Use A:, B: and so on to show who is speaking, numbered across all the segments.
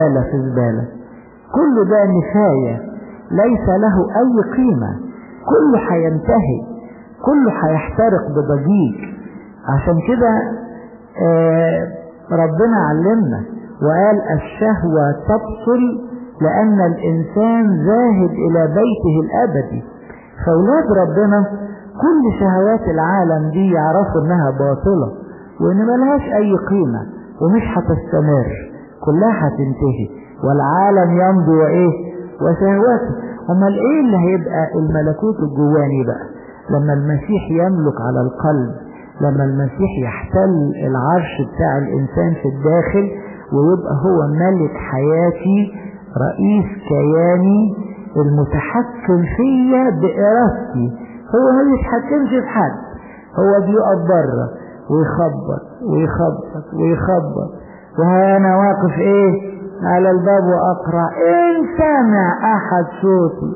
A: زبالة في زبالة كل ده نفاية ليس له أي قيمة كله هينتهي كله هيحترق بضجيج عشان كده آه ربنا علمنا وقال الشهوة تبطل لأن الإنسان ذاهب إلى بيته الأبدي فأولاد ربنا كل شهوات العالم دي يعرفوا إنها باطلة وإن ملهاش أي قيمة ومش هتستمر كلها هتنتهي والعالم يمضي وإيه وشهواته أمال إيه اللي هيبقى الملكوت الجواني بقى لما المسيح يملك على القلب لما المسيح يحتل العرش بتاع الإنسان في الداخل ويبقى هو ملك حياتي رئيس كياني المتحكم فيا بإرادتي هو ما بيتحكمش في حد هو بيقف بره ويخبط ويخبط ويخبط وانا واقف ايه على الباب واقرا ان سمع احد صوتي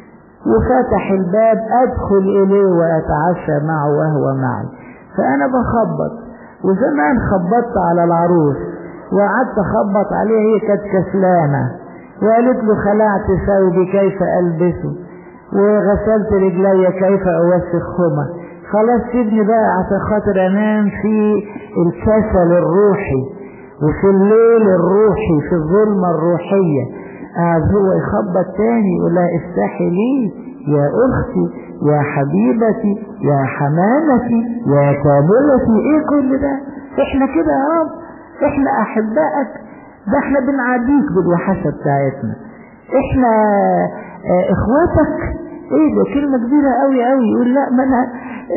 A: وفتح الباب ادخل اليه واتعشى معه وهو معي فانا بخبط وزمان خبطت على العروس وقعدت اخبط عليها هي كانت كسلانه وقالت له خلعت ثوبي كيف البسه وغسلت رجلي كيف اوسخهما خلاص سيبني بقى عشان خاطر انام في الكسل الروحي وفي الليل الروحي في الظلمة الروحية قاعد هو يخبط تاني يقول لها افتحي لي يا اختي يا حبيبتي يا حمامتي يا كاملتي ايه كل ده احنا كده يا رب احنا احبائك ده احنا بنعاديك بالوحشة بتاعتنا احنا اه اخواتك ايه ده كلمة كبيرة قوي قوي يقول لا ما انا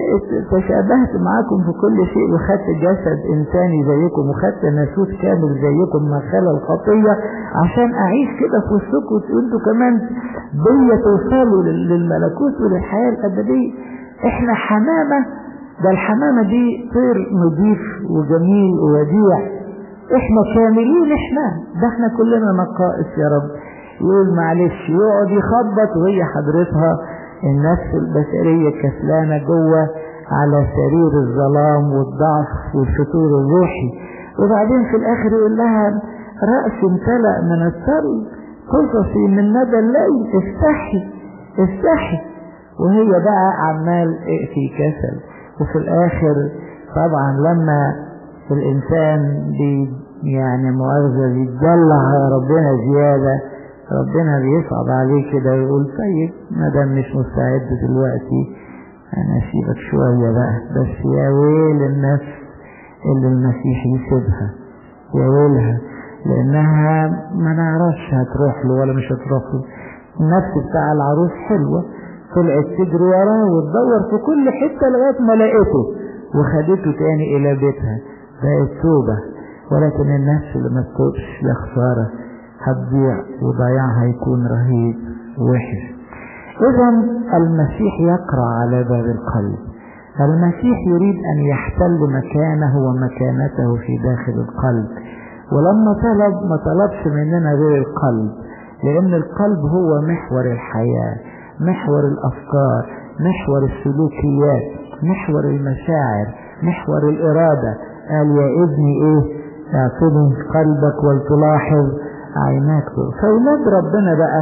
A: تشابهت معاكم في كل شيء وخدت جسد انساني زيكم وخدت ناسوت كامل زيكم ما خلا الخطية عشان اعيش كده في وسطكم وانتوا كمان بيا توصلوا للملكوت وللحياة الابدية احنا حمامة ده الحمامة دي طير نظيف وجميل ووديع احنا كاملين احنا ده احنا كلنا نقائص يا رب يقول معلش يقعد يخبط وهي حضرتها النفس البشرية كسلانة جوه على سرير الظلام والضعف والفتور الروحي وبعدين في الاخر يقول لها رأسي امتلأ من الثلج قصصي من ندى الليل افتحي افتحي وهي بقى عمال في كسل وفي الاخر طبعا لما الانسان بي يعني مؤاخذة بيتدلع على ربنا زيادة ربنا بيصعب عليه كده يقول طيب ما دام مش مستعد دلوقتي انا اسيبك شوية بقى بس يا ويل النفس اللي المسيح يسيبها يا ويلها لانها ما نعرفش هتروح له ولا مش هتروح له النفس بتاع العروس حلوة طلعت تجري وراه وتدور في كل حتة لغاية ما لقيته وخدته تاني الى بيتها بقت توبة ولكن النفس اللي ما تتوبش يا خسارة هتضيع وضياعها هيكون رهيب وحش اذا المسيح يقرا على باب القلب المسيح يريد ان يحتل مكانه ومكانته في داخل القلب ولما طلب ما طلبش مننا غير القلب لان القلب هو محور الحياه محور الافكار محور السلوكيات محور المشاعر محور الاراده قال يا ابني ايه اعتني قلبك ولتلاحظ عيناك فأولاد ربنا بقى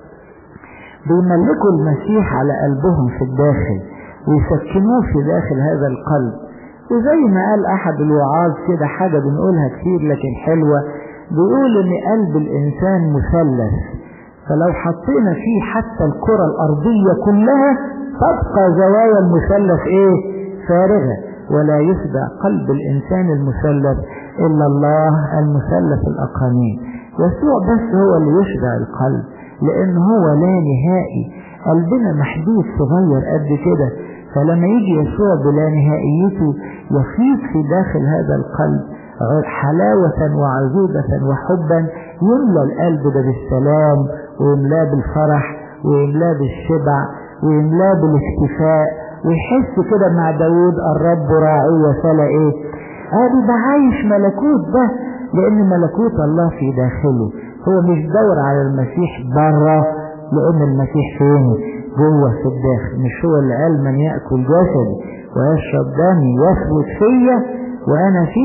A: بيملكوا المسيح على قلبهم في الداخل ويسكنوه في داخل هذا القلب وزي ما قال أحد الوعاظ كده حاجة بنقولها كتير لكن حلوة بيقول إن قلب الإنسان مثلث فلو حطينا فيه حتى الكرة الأرضية كلها تبقى زوايا المثلث إيه فارغة ولا يشبع قلب الإنسان المثلث إلا الله المثلث الأقانيم يسوع بس هو اللي يشبع القلب لان هو لا نهائي قلبنا محدود صغير قد كده فلما يجي يسوع بلا نهائيته يفيض في داخل هذا القلب حلاوة وعذوبة وحبا يملى القلب ده بالسلام ويملاه بالفرح ويملاه بالشبع ويملاه بالاكتفاء ويحس كده مع داود الرب راعي فلا ايه ادي ده عايش ملكوت ده لان ملكوت الله في داخله هو مش دور على المسيح بره لان المسيح فين جوه في الداخل مش هو اللي قال من ياكل جسدي ويشرب دمي يثبت فيا وانا فيه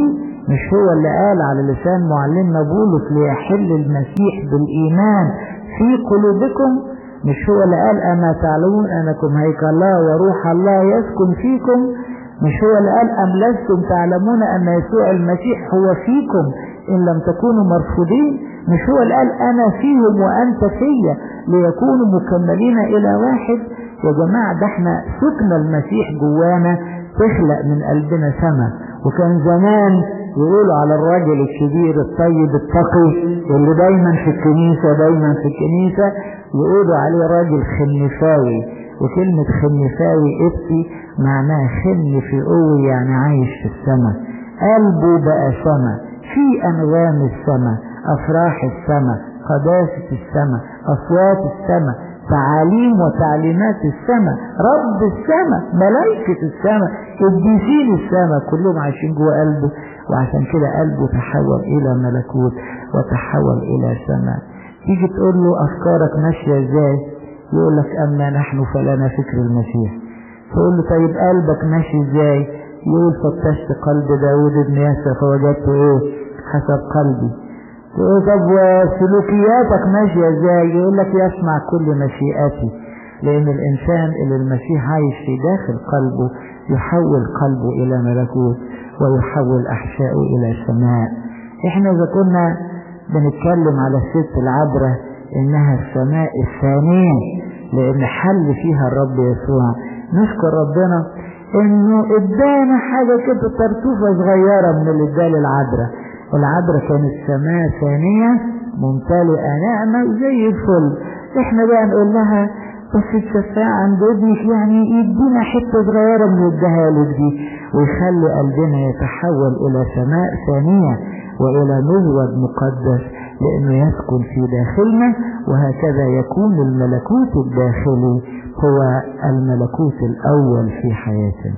A: مش هو اللي قال على لسان معلمنا بولس ليحل المسيح بالإيمان في قلوبكم مش هو اللي قال أما تعلمون أنكم هيكل الله وروح الله يسكن فيكم مش هو اللي قال أم لستم تعلمون أن يسوع المسيح هو فيكم إن لم تكونوا مرفوضين مش هو اللي قال أنا فيهم وأنت فيا ليكونوا مكملين إلى واحد يا جماعة ده احنا سكن المسيح جوانا تخلق من قلبنا سما وكان زمان يقولوا على الراجل الكبير الطيب التقي اللي دايما في الكنيسة دايما في الكنيسة يقولوا عليه راجل خنفاوي وكلمة خنفاوي ابتي معناها خن في قوي يعني عايش في السماء قلبه بقى سما في أنغام السماء أفراح السماء قداسة السماء أصوات السماء تعاليم وتعليمات السماء رب السماء ملائكة السماء قديسين السماء كلهم عايشين جوه قلبه وعشان كده قلبه تحول إلى ملكوت وتحول إلى سماء تيجي تقول له أفكارك ماشية إزاي يقول لك أما نحن فلنا فكر المسيح تقول له طيب قلبك ماشي إزاي يقول فتشت قلب داود بن ياسر فوجدت إيه حسب قلبي تقول طب وسلوكياتك ماشية ازاي يقول لك يسمع كل مشيئتي لان الانسان اللي المسيح عايش في داخل قلبه يحول قلبه الى ملكوت ويحول احشائه الى سماء احنا اذا كنا بنتكلم على الست العبرة انها السماء الثانية لان حل فيها الرب يسوع نشكر ربنا انه ادانا حاجة كده ترتوفة صغيرة من اللي اداه للعذراء العذراء كانت سماء ثانية ممتلئة نعمة زي الفل احنا بقى نقول لها بس الشفاعة عند ابنك يعني يدينا حتة صغيرة من الدهالك دي ويخلي قلبنا يتحول إلى سماء ثانية وإلى مزود مقدس لأنه يسكن في داخلنا وهكذا يكون الملكوت الداخلي هو الملكوت الأول في حياتنا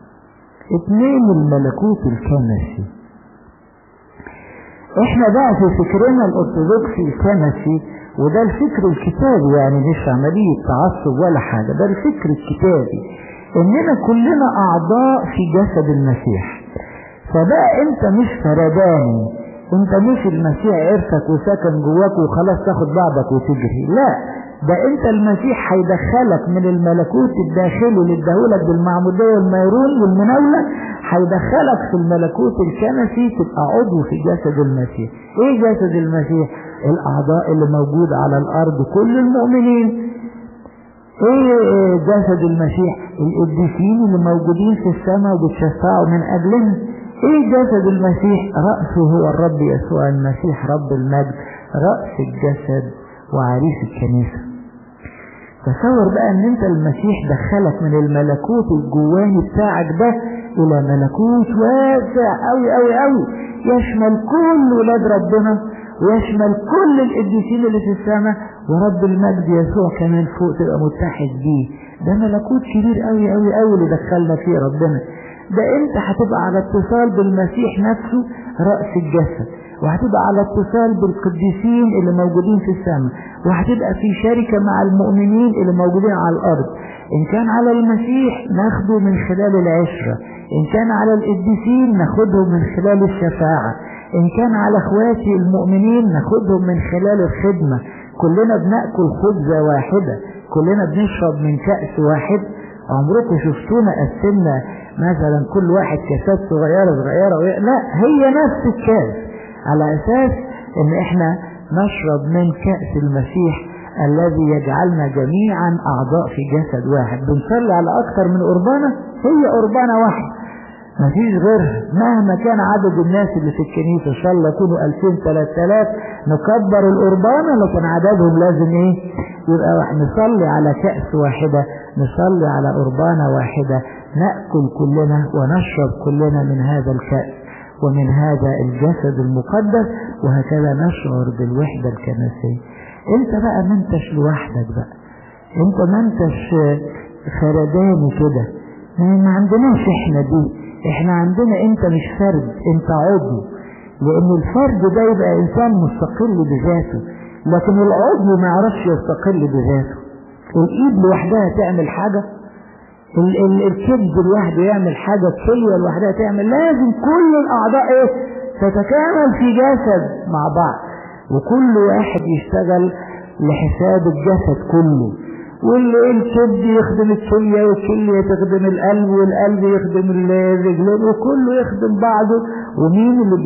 A: اثنين الملكوت الكنسي احنا بقى في فكرنا الارثوذكسي الكنسي وده الفكر الكتابي يعني مش عملية تعصب ولا حاجة ده الفكر الكتابي اننا كلنا اعضاء في جسد المسيح فبقى انت مش فرداني انت مش المسيح عرفك وسكن جواك وخلاص تاخد بعضك وتجري لا ده انت المسيح هيدخلك من الملكوت الداخلي اللي اداهولك بالمعمودية والميرون والمناولة هيدخلك في الملكوت الكنسي تبقى عضو في جسد المسيح ايه جسد المسيح الاعضاء اللي موجودة على الارض كل المؤمنين ايه جسد المسيح القديسين اللي موجودين في السماء وبتشفعوا من اجلنا ايه جسد المسيح رأسه هو الرب يسوع المسيح رب المجد رأس الجسد وعريس الكنيسة تصور بقى ان انت المسيح دخلك من الملكوت الجواني بتاعك ده الى ملكوت واسع قوي قوي قوي يشمل كل ولاد ربنا ويشمل كل القديسين اللي في السماء ورب المجد يسوع كمان فوق تبقى متحد بيه ده ملكوت كبير قوي قوي قوي اللي دخلنا فيه ربنا ده انت هتبقى على اتصال بالمسيح نفسه رأس الجسد وهتبقى على اتصال بالقديسين اللي موجودين في السماء وهتبقى في شركة مع المؤمنين اللي موجودين على الأرض إن كان على المسيح ناخده من خلال العشرة إن كان على القديسين ناخدهم من خلال الشفاعة إن كان على اخواتي المؤمنين ناخدهم من خلال الخدمة كلنا بنأكل خبزة واحدة كلنا بنشرب من كأس واحد عمركم شفتونا قسمنا مثلا كل واحد كاسات صغيرة صغيرة لا هي نفس الكاس على أساس إن إحنا نشرب من كأس المسيح الذي يجعلنا جميعا أعضاء في جسد واحد بنصلي على أكثر من قربانة هي قربانة واحدة مفيش غيرها مهما كان عدد الناس اللي في الكنيسة إن شاء الله يكونوا 2000 3000 نكبر القربانة لكن عددهم لازم إيه يبقى نصلي على كأس واحدة نصلي على قربانة واحدة نأكل كلنا ونشرب كلنا من هذا الكأس ومن هذا الجسد المقدس وهكذا نشعر بالوحدة الكنسية انت بقى ما انتش لوحدك بقى انت ما انتش فرداني كده ما عندناش احنا دي احنا عندنا انت مش فرد انت عضو لان الفرد ده يبقى انسان مستقل بذاته لكن العضو ما يعرفش يستقل بذاته الايد لوحدها تعمل حاجة ال ال الكبد لوحده يعمل حاجة الكلية لوحدها تعمل لازم كل الاعضاء ايه تتكامل في جسد مع بعض وكل واحد يشتغل لحساب الجسد كله واللي الكبد يخدم الكلية والكلية تخدم القلب والقلب يخدم الرجلين وكله يخدم بعضه ومين اللي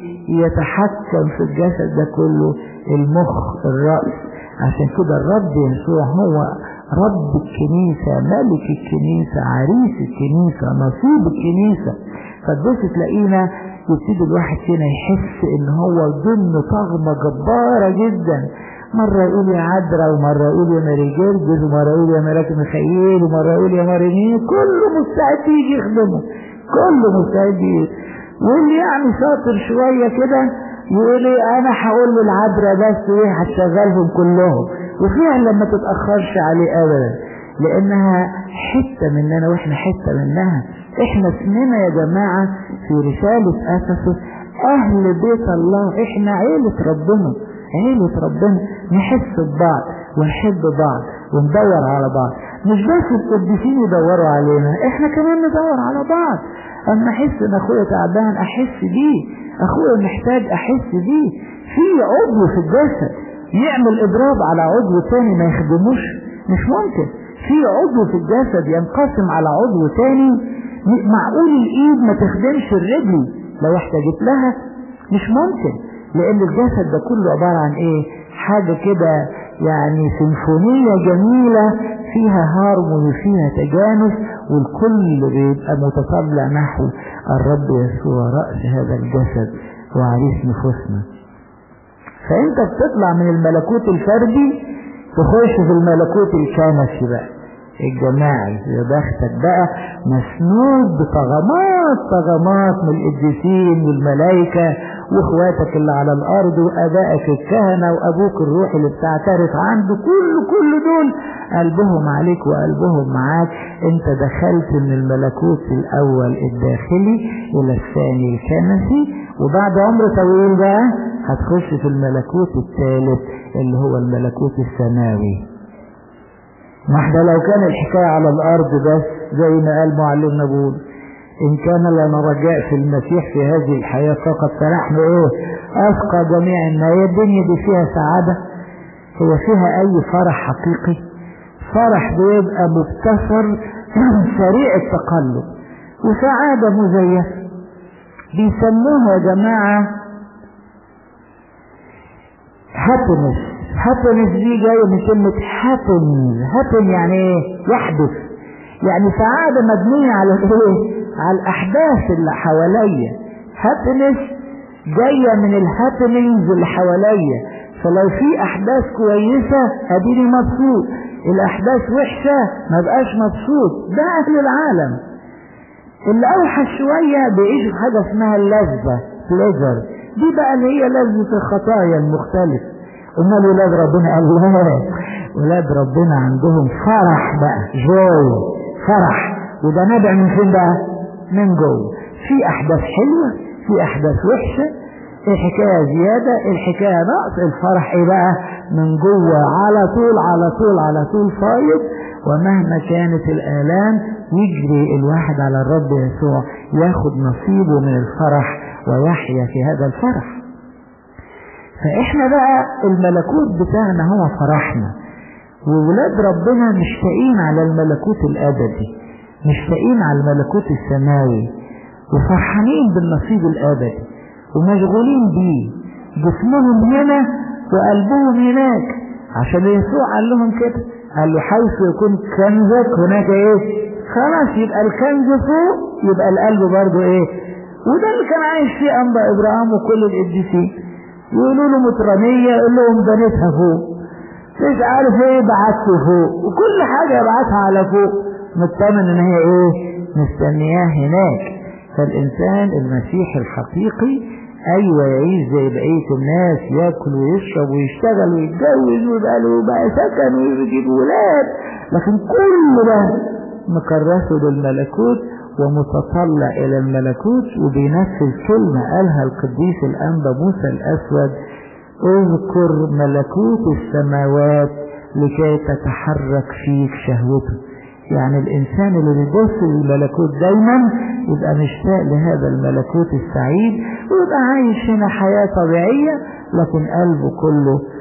A: بيتحكم في الجسد ده كله المخ الرأس عشان كده الرب يسوع هو رب الكنيسة ملك الكنيسة عريس الكنيسة نصيب الكنيسة فتبص تلاقينا يبتدي الواحد فينا يحس ان هو ضمن طغمة جبارة جدا مرة يقول يا عذرا ومرة يقول يا ماري جرجس ومرة يقول يا ملاك ميخائيل ومرة يقول يا ماري مين كله مستعد يجي يخدمه كله مستعد يجي واللي يعني شاطر شوية كده يقول لي انا هقول للعذرا بس ايه هتشغلهم كلهم وفعلا ما تتأخرش عليه ابدا لانها حتة مننا واحنا حتة منها احنا اسمنا يا جماعة في رسالة افسس اهل بيت الله احنا عيلة ربنا عيلة ربنا نحس ببعض ونحب بعض وندور على بعض مش بس القديسين يدوروا علينا احنا كمان ندور على بعض اما احس ان اخويا تعبان احس بيه اخويا محتاج احس بيه في عضو في الجسد يعمل اضراب على عضو تاني ما يخدموش مش ممكن في عضو في الجسد ينقسم على عضو تاني معقول الايد ما تخدمش الرجل لو احتاجت لها مش ممكن لان الجسد ده كله عبارة عن ايه حاجة كده يعني سيمفونية جميلة فيها هارموني فيها تجانس والكل بيبقى متطلع نحو الرب يسوع رأس هذا الجسد وعريس نفوسنا فانت بتطلع من الملكوت الفردي تخش في الملكوت الكنسي بقى الجماعي يا بختك بقى مسنود بطغمات طغمات من القديسين والملائكة واخواتك اللي على الارض وابائك الكهنة وابوك الروح اللي بتعترف عنده كل كل دول قلبهم عليك وقلبهم معاك انت دخلت من الملكوت الاول الداخلي الى الثاني الكنسي وبعد عمر طويل بقى هتخش في الملكوت الثالث اللي هو الملكوت السماوي ما احنا لو كان الحكاية على الارض بس زي ما قال معلمنا بول ان كان لنا رجاء في المسيح في هذه الحياة فقط فنحن ايه افقى جميع ما هي الدنيا دي فيها سعادة هو فيها اي فرح حقيقي فرح بيبقى مبتسر سريع التقلب وسعادة مزيفة بيسموها يا جماعة happiness happiness دي جاية من كلمة happen happen يعني ايه يحدث يعني سعادة مبنية على ايه على الاحداث اللي حواليا happiness جاية من الهابنينجز اللي حواليا فلو في احداث كويسة اديني مبسوط الاحداث وحشة ما بقاش مبسوط ده اهل العالم اللي اوحش شوية بيعيشوا في حاجة اسمها اللذة pleasure دي بقى اللي هي لذة الخطايا المختلفة امال ولاد ربنا قال لا ولاد ربنا عندهم فرح بقى جوي فرح وده نابع من فين بقى من جوه في احداث حلوة في احداث وحشة الحكاية زيادة الحكاية نقص الفرح ايه بقى من جوه على طول على طول على طول فايض ومهما كانت الآلام يجري الواحد على الرب يسوع ياخد نصيبه من الفرح ويحيا في هذا الفرح فاحنا بقى الملكوت بتاعنا هو فرحنا وولاد ربنا مشتاقين على الملكوت الابدي مشتاقين على الملكوت السماوي وفرحانين بالنصيب الابدي ومشغولين بيه جسمهم هنا وقلبهم هناك عشان يسوع قال لهم كده قال له حيث يكون كنزك هناك ايه خلاص يبقى الكنز فوق يبقى القلب برضه ايه وده اللي كان عايش فيه انبا ابراهيم وكل القديسين يقولوا له مترانية يقول لهم بنيتها فوق مش عارف ايه بعته فوق وكل حاجة يبعتها على فوق مطمن ان هي ايه مستنياه هناك فالانسان المسيحي الحقيقي ايوه يعيش زي بقية الناس ياكل ويشرب ويشتغل ويتجوز ويبقى له بقى سكن ويجيب ولاد لكن كل ده مكرسه للملكوت ومتطلع الى الملكوت وبينفذ كلمة قالها القديس الانبا موسى الاسود اذكر ملكوت السماوات لكي تتحرك فيك شهوته يعني الإنسان اللي بيبص للملكوت دايما يبقى مشتاق لهذا الملكوت السعيد ويبقى عايش هنا حياة طبيعية لكن قلبه كله